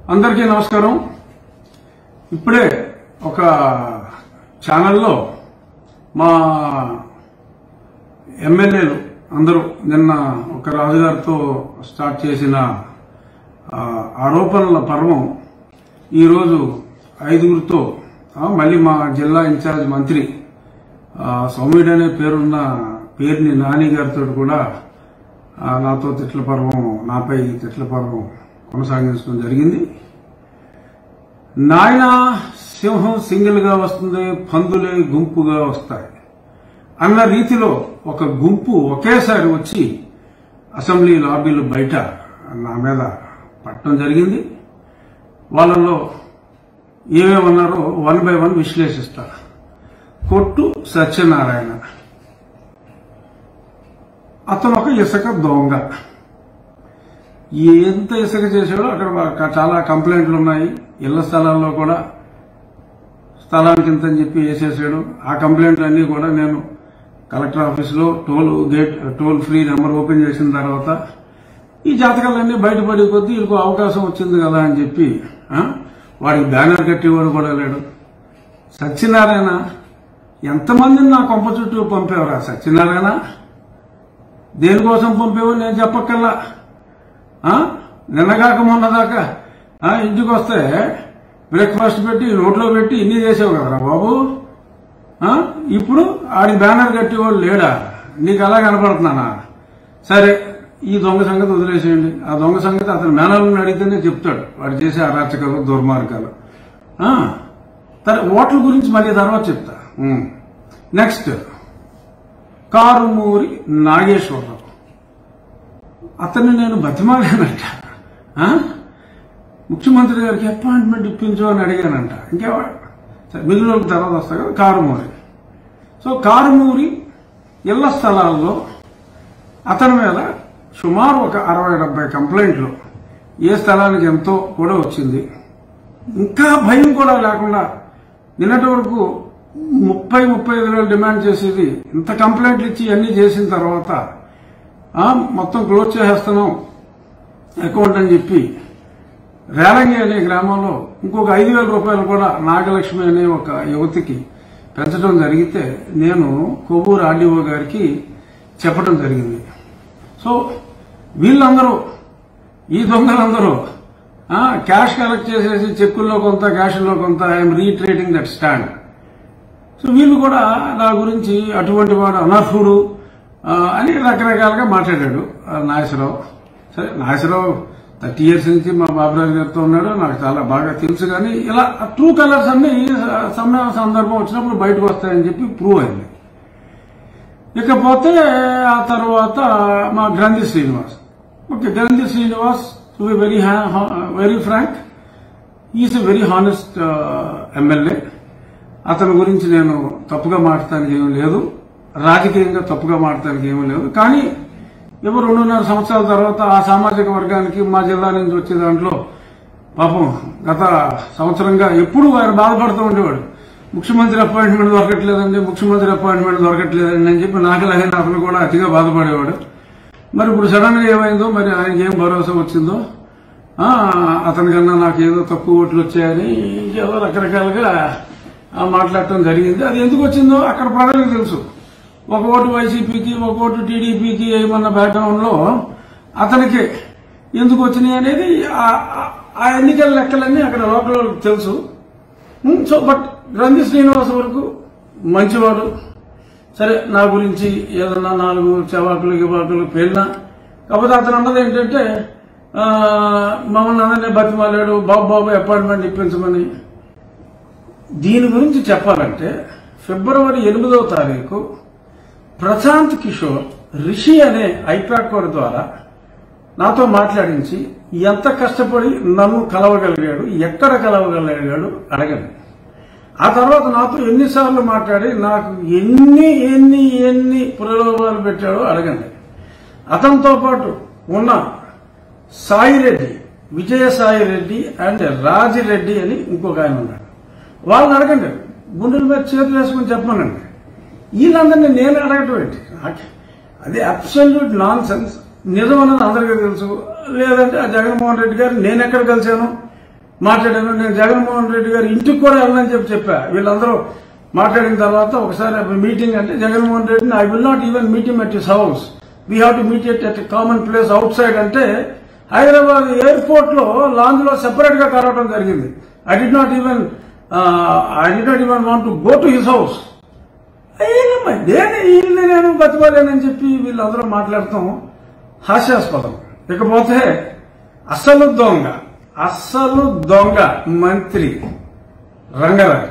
అందరికీ నమస్కారం ఇప్పుడే ఒక ఛానల్లో మా ఎమ్మెల్యేలు అందరూ నిన్న ఒక రాజుగారితో స్టార్ట్ చేసిన ఆ, ఆరోపణల పర్వం ఈరోజు ఐదుగురితో ఆ, మళ్ళీ మా జిల్లా ఇన్ఛార్జ్ మంత్రి ఆ, సౌమ్యుడు అనే పేరున్న పేరుని నాని గారితో కూడా ఆ, నాతో తిట్ల పర్వం నాపై తిట్ల పర్వం కొనసాగించడం జరిగింది నాయన సింహం సింగిల్ గా వస్తుంది పందులే గుంపుగా వస్తాయి అన్న రీతిలో ఒక గుంపు ఒకేసారి వచ్చి అసెంబ్లీ లాబీలు బయట నా మీద పట్టడం జరిగింది వాళ్ళలో ఏమేమన్నారో వన్ బై వన్ విశ్లేషిస్తా కొట్టు సత్యనారాయణ అతను ఒక ఇసుక దొంగ ఎంత ఇసుక చేశాడో అక్కడ ఒక- చాలా కంప్లైంట్లు ఉన్నాయి ఇళ్ల స్థలాల్లో కూడా స్థలానికి ఇంత అని చెప్పి వేసేసాడు ఆ కంప్లైంట్లు అన్ని కూడా నేను కలెక్టర్ ఆఫీసులో toll gate toll free number open చేసిన తర్వాత ఈ జాతకాలన్నీ బయటపడే కొద్దీ వీళ్ళకు అవకాశం వచ్చింది కదా అని చెప్పి ఆ, వాడికి బ్యానర్ కట్టేవాడు కూడా లేడు సత్యనారాయణ ఎంతమందిని నా కొంప చుట్టూ పంపేవరా సత్యనారాయణ దేనికోసం పంపేవో నేను చెప్పక్కల్లా ఆ? నిన్నగాక మొన్న దాకా ఆ, ఇంటికి వస్తే బ్రేక్ఫాస్ట్ పెట్టి నోట్లో పెట్టి ఇన్ని చేసావు కదరా బాబు ఆ? ఇప్పుడు ఆడి బ్యానర్ కట్టేవాడు లేడా నీకు అలా కనపడుతున్నానా సరే ఈ దొంగ సంగతి వదిలేసేయండి ఆ దొంగ సంగతి అతని మేనల్ని అడిగితేనే చెప్తాడు వాడు చేసే అరాచకాలు దుర్మార్గాలు ఆ, సరే ఓట్ల గురించి మళ్ళీ తర్వాత చెప్తా ఉమ్. నెక్స్ట్ కారుమూరి నాగేశ్వరరావు అతన్ని నేను బతిమాలానంట ఆ? ముఖ్యమంత్రి గారికి అపాయింట్మెంట్ ఇప్పించు అని అడిగానంట ఇంకే సరే, మిగిలిన వాళ్ళకి తర్వాత వస్తా కదా కారుమూరి సో కారుమూరి ఇళ్ల స్థలాల్లో అతని మీద సుమారు ఒక అరవై డెబ్బై కంప్లైంట్లు ఏ స్థలానికి ఎంతో కూడా వచ్చింది ఇంకా భయం కూడా లేకుండా నిన్నటి వరకు ముప్పై ముప్పై ఐదు వేలు డిమాండ్ చేసేది ఇంత కంప్లైంట్లు ఇచ్చి అన్ని చేసిన తర్వాత ఆ, మొత్తం క్లోజ్ చేసేస్తున్నాం అకౌంట్ అని చెప్పి రేలంగి అనే గ్రామంలో ఇంకొక ఐదు వేల రూపాయలు కూడా నాగలక్ష్మి అనే ఒక యువతికి పెంచడం జరిగితే నేను కొవ్వూరు ఆర్డీఓ గారికి చెప్పడం జరిగింది సో వీళ్ళందరూ ఈ దొంగలందరూ ఆ, క్యాష్ కలెక్ట్ చేసేసి చెక్కుల్లో కొంత క్యాష్లో కొంత I'm reiterating that stand so వీళ్ళు కూడా నా గురించి అటువంటి వాడు అనర్హుడు ఆ, అని రకరకాలుగా మాట్లాడాడు ఆ, నాగేశ్వరరావు సరే నాగేశ్వరరావు థర్టీ ఇయర్స్ నుంచి మా బాబురాజు గారితో ఉన్నాడు నాకు చాలా బాగా తెలుసు కానీ ఇలా ట్రూ కలర్స్ అన్ని సమయ సందర్భం వచ్చినప్పుడు బయటకు వస్తాయని చెప్పి ప్రూవ్ అయింది ఇకపోతే ఆ తర్వాత మా గ్రంథి Srinivas okay Granthi Srinivas to be very very frank is a very honest MLA అతని గురించి నేను తప్పుగా మాట్లాడటానికి ఏమీ లేదు రాజకీయంగా తప్పుగా మాట్లాడటానికి ఏమీ లేదు కానీ ఎవరు రెండున్నర సంవత్సరాల తర్వాత ఆ సామాజిక వర్గానికి మా జిల్లా నుంచి వచ్చే దాంట్లో పాపం గత సంవత్సరంగా ఎప్పుడూ ఆయన బాధపడుతూ ఉండేవాడు ముఖ్యమంత్రి అపాయింట్మెంట్ దొరకట్లేదండి ముఖ్యమంత్రి అపాయింట్మెంట్ దొరకట్లేదండి అని చెప్పి నాకు అలాగే అతను కూడా అతిగా బాధపడేవాడు మరి ఇప్పుడు సడన్ గా ఏమైందో మరి ఆయనకి ఏం భరోసా వచ్చిందో ఆ, అతనికన్నా నాకు ఏదో తక్కువ ఓట్లు వచ్చాయని ఏదో రకరకాలుగా ఆ, మాట్లాడటం జరిగింది అది ఎందుకు వచ్చిందో అక్కడ ప్రజలకు తెలుసు ఒక ఓటు వైసీపీకి ఒక ఓటు టీడీపీకి ఏమన్న బ్యాక్గ్రౌండ్ లో అతనికి ఎందుకు వచ్చినాయి అనేది ఆ- ఆ- ఆ ఎన్నికల లెక్కలన్నీ అక్కడ లోకల్ వాళ్ళకి తెలుసు ఉమ్, సో బట్ గ్రంథి శ్రీనివాస్ వరకు మంచివాడు సరే నా గురించి ఏదన్నా నాలుగు చవాకులు గివాకులు పేలినా కాకపోతే అతను అన్నది ఏంటంటే ఆ, మమ్మల్ని అందరినీ బతిమాలాడు బాబు బాబు అపాయింట్మెంట్ ఇప్పించమని దీని గురించి చెప్పాలంటే ఫిబ్రవరి ఎనిమిదవ తారీఖు ప్రశాంత్ కిషోర్ రిషి అనే ఐపాక్ కోడ్ ద్వారా నాతో మాట్లాడించి ఎంత కష్టపడి నన్ను కలవగలిగాడు ఎక్కడ కలవగలిగాడు అడగండి ఆ తర్వాత నాతో ఎన్నిసార్లు మాట్లాడి నాకు ఎన్ని ఎన్ని ఎన్ని ప్రలోభాలు పెట్టాడో అడగండి అతనితో పాటు ఉన్న సాయిరెడ్డి విజయసాయి రెడ్డి అండ్ రాజిరెడ్డి అని ఇంకొక ఆయన ఉన్నాడు వాళ్ళని అడగండి గుండెల మీద చేతులు వేసుకుని చెప్పమనండి వీళ్ళందరినీ నేను అడగటం ఏంటి నాకు అది అబ్సల్యూట్ నాన్ సెన్స్ నిజం అన్నది అందరికీ తెలుసు లేదంటే ఆ జగన్మోహన్ రెడ్డి గారు నేను ఎక్కడ కలిశాను మాట్లాడాను నేను జగన్మోహన్ రెడ్డి గారి ఇంటికి కూడా వెళ్ళనని చెప్పి చెప్పా వీళ్ళందరూ మాట్లాడిన తర్వాత ఒకసారి మీటింగ్ అంటే జగన్మోహన్ రెడ్డిని I will not even meet him at his house we have to meet at at common place outside అంటే హైదరాబాద్ ఎయిర్పోర్ట్ లో లాంజ్ లో సెపరేట్ గా కలవడం జరిగింది I did not even I did not even want to go to his house అయ్యేనమ్మా నేను వీళ్ళని నేను బతికోలేనని చెప్పి వీళ్ళందరూ మాట్లాడతాం హాస్యాస్పదం ఇకపోతే అసలు దొంగ అసలు దొంగ మంత్రి రంగరాజు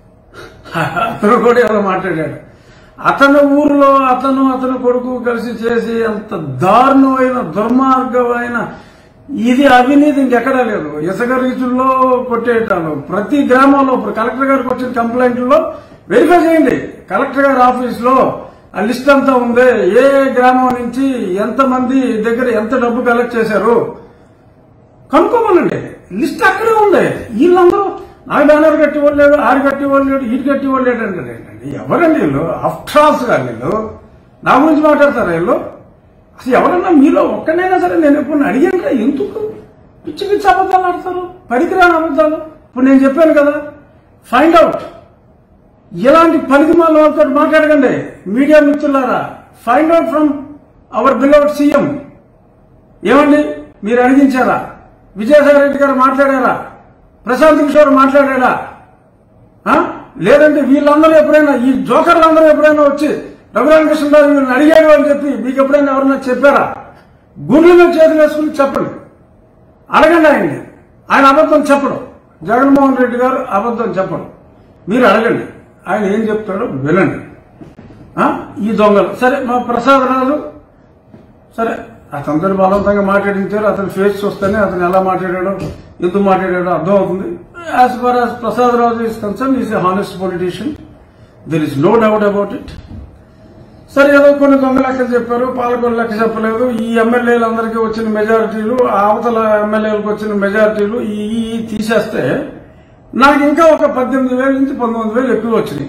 అతను కూడా ఎవరో మాట్లాడాడు అతని ఊరిలో అతను అతని కొడుకు కలిసి చేసి అంత దారుణమైన దుర్మార్గమైన ఇది అవినీతి ఇంకెక్కడా లేదు ఇసుక రీచుల్లో కొట్టేయటాలు ప్రతి గ్రామంలో ఇప్పుడు కలెక్టర్ గారికి వచ్చిన కంప్లైంట్లో వెరిఫై చేయండి కలెక్టర్ గారి ఆఫీస్ లో ఆ లిస్ట్ అంతా ఉంది ఏ గ్రామం నుంచి ఎంత మంది దగ్గర ఎంత డబ్బు కలెక్ట్ చేశారు కనుక్కోమనండి లిస్ట్ అక్కడే ఉంది వీళ్ళందరూ నాకు బ్యానర్ కట్టి లేడు ఆరు కట్టి లేడు ఈడు కట్టి లేడు అంటే ఏంటండి ఎవరండి వీళ్ళు అఫ్ట్రాల్స్ గారు వీళ్ళు నా గురించి మాట్లాడతారా వీళ్ళు అసలు ఎవరన్నా మీలో ఒక్కనైనా సరే నేను ఎప్పుడు అడిగాను ఎందుకు పిచ్చి పిచ్చి అబద్ధాలు ఆడతారు పనికిరాని అబద్ధాలు ఇప్పుడు నేను చెప్పాను కదా ఫైండ్ అవుట్ ఇలాంటి పనికి మాల వాళ్ళతో మాట్లాడకండి మీడియా మిత్రులారా find out from our beloved CM ఏమండి మీరు అడిగించారా విజయసాయి రెడ్డి గారు మాట్లాడారా ప్రశాంత్ కిషోర్ మాట్లాడారా ఆ? లేదంటే వీళ్ళందరూ ఎప్పుడైనా ఈ జోకర్లందరూ ఎప్పుడైనా వచ్చి రఘురామకృష్ణరాజు వీళ్ళని అడిగాడు అని చెప్పి మీకు ఎప్పుడైనా ఎవరన్నా చెప్పారా గుండెల మీద చేతులు వేసుకుని చెప్పండి అడగండి ఆయన్ని ఆయన అబద్ధం చెప్పడం జగన్మోహన్ రెడ్డి గారు అబద్ధం చెప్పడం మీరు అడగండి ఆయన ఏం చెప్తాడో వినండి ఆ? ఈ దొంగలు సరే మా ప్రసాద్ రాజు సరే అతనితో బలవంతంగా మాట్లాడించారు అతని ఫేస్ చూస్తేనే అతను ఎలా మాట్లాడాడో ఎందుకు మాట్లాడాడో అర్థం అవుతుంది as far as Prasad Raju is concern is a honest politician there is no doubt about it సరే ఏదో కొన్ని దొంగ లెక్కలు చెప్పారు పాలకొల్లు లెక్క చెప్పలేదు ఈ ఎమ్మెల్యేలందరికీ వచ్చిన మెజారిటీలు ఆ అవతల ఎమ్మెల్యేలకు వచ్చిన మెజారిటీలు ఈ ఈ ఈ తీసేస్తే నాకు ఇంకా ఒక పద్దెనిమిది వేల నుంచి పంతొమ్మిది వేలు ఎక్కువ వచ్చినాయి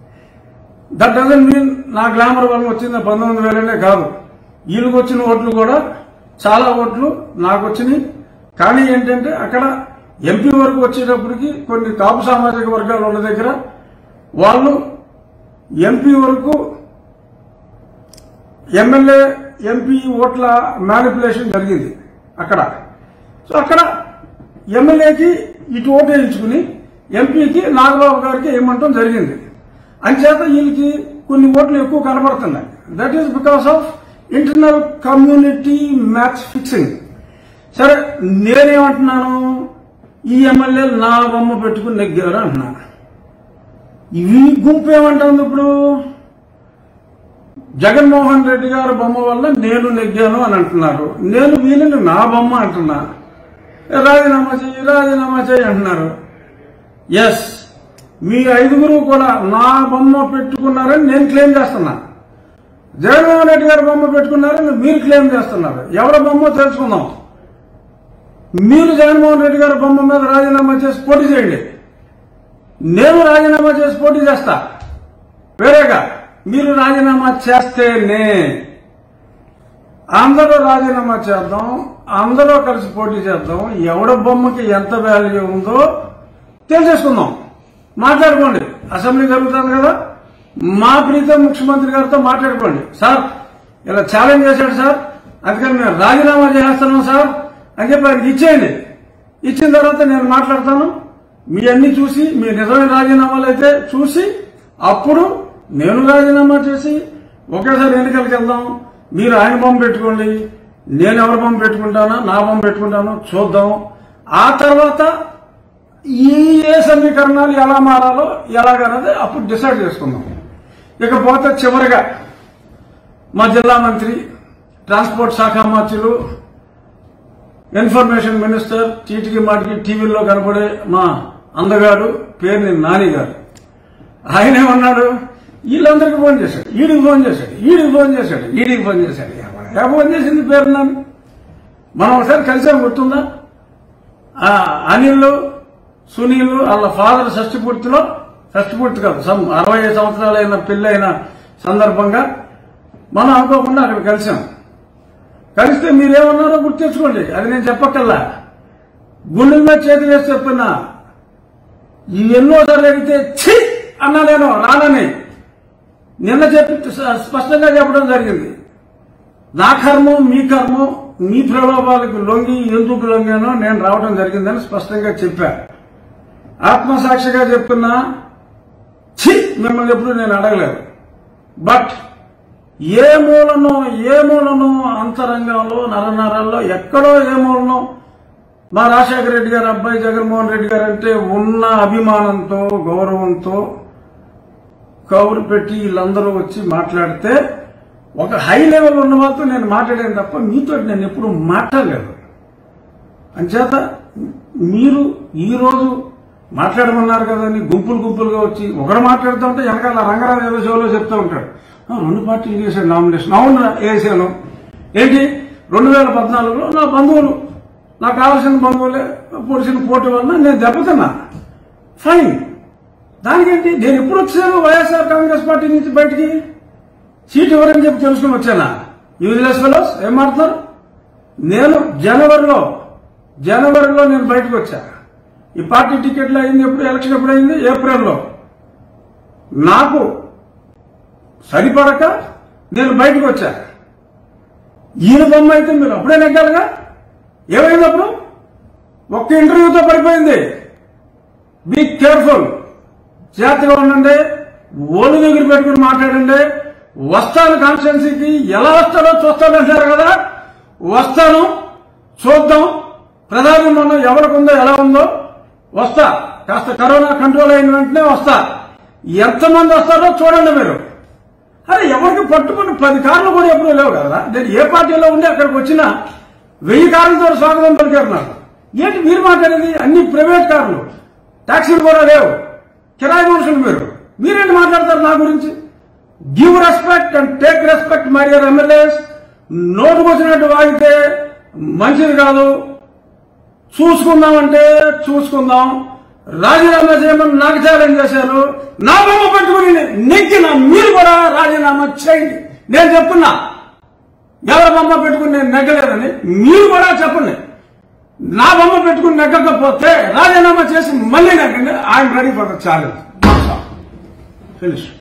దట్ డజన్ మీన్ నా గ్లామర్ వల్ల వచ్చింది పంతొమ్మిది వేలనే కాదు వీళ్ళకి వచ్చిన ఓట్లు కూడా చాలా ఓట్లు నాకు వచ్చినాయి కానీ ఏంటంటే అక్కడ ఎంపీ వరకు వచ్చేటప్పటికి కొన్ని కాపు సామాజిక వర్గాలు ఉన్న దగ్గర వాళ్ళు ఎంపీ వరకు ఎమ్మెల్యే ఎంపీ ఓట్ల మ్యానిపులేషన్ జరిగింది అక్కడ సో అక్కడ ఎమ్మెల్యేకి ఇటు ఓటు వేయించుకుని ఎంపీకి నాగబాబు గారికి ఏమంటాం జరిగింది అంచేత వీళ్ళకి కొన్ని ఓట్లు ఎక్కువ కనబడుతున్నాయి that is because of internal community match fixing సరే నేనేమంటున్నాను ఈ ఎమ్మెల్యే నా బొమ్మ పెట్టుకుని నెగ్గారు అంటున్నాను ఈ గుంపు ఏమంటుంది ఇప్పుడు జగన్మోహన్ రెడ్డి గారి బొమ్మ వల్ల నేను నెగ్గాను అని అంటున్నారు నేను వీళ్ళని నా బొమ్మ అంటున్నా రాజీనామా చెయ్యి రాజీనామా చెయ్యి అంటున్నారు ఎస్ మీ ఐదుగురు కూడా నా బొమ్మ పెట్టుకున్నారని నేను క్లెయిమ్ చేస్తున్నా జగన్మోహన్ రెడ్డి గారి బొమ్మ పెట్టుకున్నారని మీరు క్లెయిమ్ చేస్తున్నారు ఎవరి బొమ్మ తెలుసుకుందాం మీరు జగన్మోహన్ రెడ్డి గారి బొమ్మ మీద రాజీనామా చేసి పోటీ చేయండి నేను రాజీనామా చేసి పోటీ చేస్తా వేరేగా మీరు రాజీనామా చేస్తేనే అందరూ రాజీనామా చేద్దాం అందరూ కలిసి పోటీ చేద్దాం ఎవడ బొమ్మకి ఎంత వాల్యూ ఉందో తెలిసేసుకుందాం మాట్లాడుకోండి అసెంబ్లీ జరుగుతుంది కదా మా ప్రీతం ముఖ్యమంత్రి గారితో మాట్లాడుకోండి సార్ ఇలా ఛాలెంజ్ చేశాడు సార్ అందుకని మేము రాజీనామా చేస్తున్నాం సార్ అని చెప్పి ఆయనకి ఇచ్చేయండి ఇచ్చిన తర్వాత నేను మాట్లాడతాను మీ అన్ని చూసి మీ నిజమైన రాజీనామాలు అయితే చూసి అప్పుడు నేను రాజీనామా చేసి ఒకేసారి ఎన్నికలకు వెళ్దాం మీరు ఆయన బొమ్మ పెట్టుకోండి నేను ఎవరి బొమ్మ పెట్టుకుంటానో నా బొమ్మ పెట్టుకుంటానో చూద్దాం ఆ తర్వాత ఈ ఏ సమీకరణాలు ఎలా మారాలో ఎలాగన్నది అప్పుడు డిసైడ్ చేసుకుందాం ఇకపోతే చివరిగా మా జిల్లా మంత్రి ట్రాన్స్పోర్ట్ శాఖ మంత్రులు ఇన్ఫర్మేషన్ మినిస్టర్ చీటికి మాటికి టీవీలో కనపడే మా అందగాడు పేరుని నాని గారు ఆయన ఏమన్నాడు వీళ్ళందరికీ ఫోన్ చేశాడు ఈడికి ఫోన్ చేశాడు ఈడికి ఫోన్ చేశాడు ఈడికి ఫోన్ చేశాడు ఎవరు ఫోన్ చేసింది పేరు నాని మనం ఒకసారి కలిసాం గుర్తుందా ఆ అనిల్ సునీల్ వాళ్ళ ఫాదర్ షష్టి పూర్తిలో షష్టి పూర్తి కాదు సమ్ అరవై సంవత్సరాలైన పెళ్ళైన సందర్భంగా మనం అనుకోకుండా అక్కడ కలిసాం కలిస్తే మీరేమన్నారో గుర్తు తెచ్చుకోండి అది నేను చెప్పక్కల్లా గుండెల మీద చేతి వేసి చెప్పినా ఈ ఎన్నోసార్లు అడిగితే ఛీ అన్నా నేను రానని నిన్న చెప్పి స్పష్టంగా చెప్పడం జరిగింది నా కర్మం మీ కర్మం మీ ప్రలోభాలకు లొంగి ఎందుకు లొంగానో నేను రావడం జరిగిందని స్పష్టంగా చెప్పా ఆత్మసాక్షిగా చెప్తున్నా ఛీ మిమ్మల్ని ఎప్పుడు నేను అడగలేదు బట్ ఏ మూలనో ఏ మూలనో అంతరంగంలో నరనరాల్లో ఎక్కడో ఏ మూలనో మా రాజశేఖర రెడ్డి గారు అబ్బాయి జగన్మోహన్ రెడ్డి గారు అంటే ఉన్న అభిమానంతో గౌరవంతో కౌరు పెట్టి వీళ్ళందరూ వచ్చి మాట్లాడితే ఒక హై లెవెల్ ఉన్న వాళ్ళతో నేను మాట్లాడాను తప్ప మీతో నేను ఎప్పుడు మాట్లాడలేదు అంచేత మీరు ఈ రోజు మాట్లాడమన్నారు కదని గుంపులు గుంపులుగా వచ్చి ఒకడు మాట్లాడుతూ ఉంటే వెనకాల రంగరాజు ఏదో షోలో చెప్తూ ఉంటాడు "ఆ, రెండు పార్టీలు చేశాను నామినేషన్ అవును వేసాను ఏంటి రెండు వేల పద్నాలుగులో నా బంధువులు నాకు కావాల్సిన బంధువులే పొడిచిన పోటీ వలన నేను దెబ్బతిన్నా ఫైన్ దానికేంటి నేను ఎప్పుడు వచ్చాను వైఎస్ఆర్ కాంగ్రెస్ పార్టీ నుంచి బయటికి సీట్ ఎవరని చెప్పి తెలుసుకుని వచ్చానా యూజ్లెస్ ఫెలోస్ ఏం మాట్లాడుతున్నారు నేను జనవరిలో జనవరిలో నేను బయటకు వచ్చా ఈ పార్టీ టికెట్లు అయింది ఎప్పుడు ఎలక్షన్ ఎప్పుడు అయింది ఏప్రిల్లో నాకు సరిపడక నేను బయటకు వచ్చా ఈయన బొమ్మ అయితే మీరు అప్పుడే నెగ్గాలిగా ఏమైంది అప్పుడు ఒక్క ఇంటర్వ్యూతో పడిపోయింది బీ కేర్ఫుల్ జాగ్రత్తగా ఉండండి ఓళ్ళు దగ్గర పెట్టుకుని మాట్లాడండి వస్తాను కాన్స్టిట్యున్సీకి ఎలా వస్తాడో చూస్తాను అంటారు కదా వస్తాను చూద్దాం ప్రధాని మొన్న ఎవరికి ఉందో ఎలా ఉందో వస్తా కాస్త కరోనా కంట్రోల్ అయిన వెంటనే వస్తా ఎంతమంది వస్తారో చూడండి మీరు అరే ఎవరికి పట్టుకుని పది కార్లు కూడా ఎప్పుడూ లేవు కదా నేను ఏ పార్టీలో ఉండి అక్కడికి వచ్చినా వెయ్యి కార్లతో స్వాగతం పలికారు నాకు ఏంటి మీరు మాట్లాడేది అన్ని ప్రైవేట్ కార్లు ట్యాక్సీలు కూడా లేవు కిరాయి మనుషులు మీరు మీరేంటి మాట్లాడతారు నా గురించి give respect and take respect my dear MLAs నోటుకు వచ్చినట్టు వాగితే మంచిది కాదు చూసుకుందామంటే చూసుకుందాం రాజీనామా చేయమని నాకు ఛాలెంజ్ చేశారు నా బొమ్మ పెట్టుకుని నెక్కిన మీరు కూడా రాజీనామా చేయండి నేను చెప్తున్నా ఎవరి బొమ్మ పెట్టుకుని నేను నెగ్గలేదని మీరు కూడా చెప్పండి నా బొమ్మ పెట్టుకుని నెగ్గకపోతే రాజీనామా చేసి మళ్ళీ నెగ్గండి I'm ready for the challenge finish